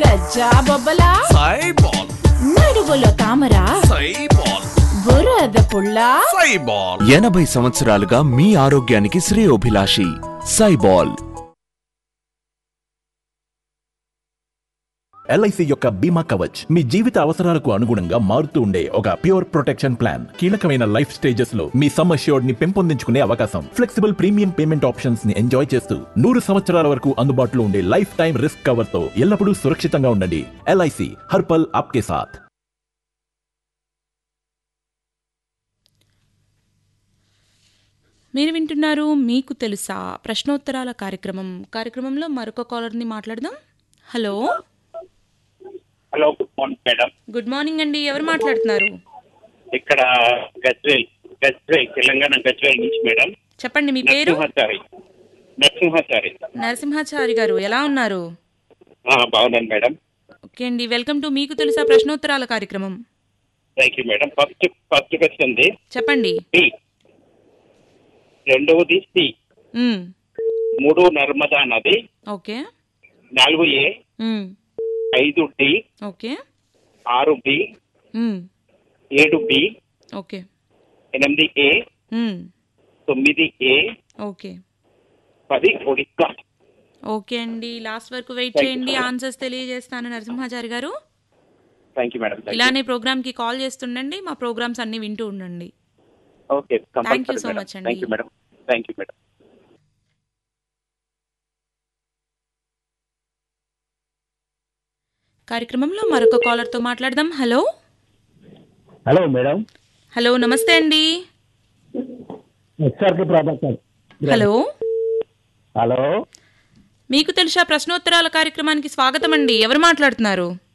గజ్జా బొబ్బల సైబాల్ నడువులో తామర సైబాల్ బురద పుల్ల సైబాల్ ఎనభై సంవత్సరాలుగా మీ ఆరోగ్యానికి శ్రేయోభిలాషి సైబాల్ ఎల్ఐసి యొక్క బీమా కవచ్ మీ జీవిత అవసరాలకు అనుగుణంగా మారుతూ ఉండే ఒక ప్యూర్ ప్రొటెక్షన్ ప్లాన్ కీలకమైన లైఫ్ స్టేజెస్ లో మీ సమ్ అష్యూర్డ్ ని పెంపొందించుకునే అవకాశం ఫ్లెక్సిబుల్ ప్రీమియం పేమెంట్ ఆప్షన్స్ ని ఎంజాయ్ చేస్తూ నూరు సంవత్సరాల వరకు అందుబాటులో ఉండే లైఫ్ టైం రిస్క్ కవర్ తో ఎల్లప్పుడూ సురక్షితంగా ఉండండి ఎల్ఐసి హర్పల్ ఆప్కే సాథ్ మీరు వింటున్నారు మీకు తెలుసా ప్రశ్నోత్తరాల కార్యక్రమం కార్యక్రమంలో మరొక కాలర్ని మాట్లాడదాం hello hello good morning madam good morning అండి ఎవరు మాట్లాడుతున్నారు ఇక్కడ గజ్వేల్ గజ్వేల్ తెలంగాణ గజ్వేల్ నుంచి మేడం చెప్పండి మీ పేరు నరసింహాచారి నరసింహాచారి నరసింహాచారి గారు ఎలా ఉన్నారు ఆ, బాగున్నాను మేడం ఓకే అండి వెల్కమ్ టు మీకు తెలుసా ప్రశ్నోత్తరాల కార్యక్రమం thank you madam first first question ఉంది చెప్పండి సి రెండవది సి మ్, మూడు నర్మదా నది ఓకే నాలుగు ఏ మ్, ఐదు డి ఓకే ఆరు బి మ్, ఏడు బి ఓకే ఎనిమిది ఏ మ్, తొమ్మిది ఏ ఓకే పది ఒడిస్సా ఓకే అండి లాస్ట్ వరకు వెయిట్ Thank you. చేయండి ఆన్సర్స్ తెలియజేస్తాను Narasimhachari garu thank you madam thank you ఇలానే ప్రోగ్రామ్కి కాల్ చేస్తుండండి మా ప్రోగ్రామ్స్ అన్ని వింటూ ఉండండి okay Thank you so much అండి. Thank you madam thank you madam కార్యక్రమంలో మరొక కాలర్తో మాట్లాడదాం హలో హలో మేడం హలో నమస్తే అండి ఎస్ఆర్కే ప్రభాకర్ హలో హలో మీకు తెలుసా ప్రశ్నోత్తరాల కార్యక్రమానికి స్వాగతం అండి ఎవరు మాట్లాడుతున్నారు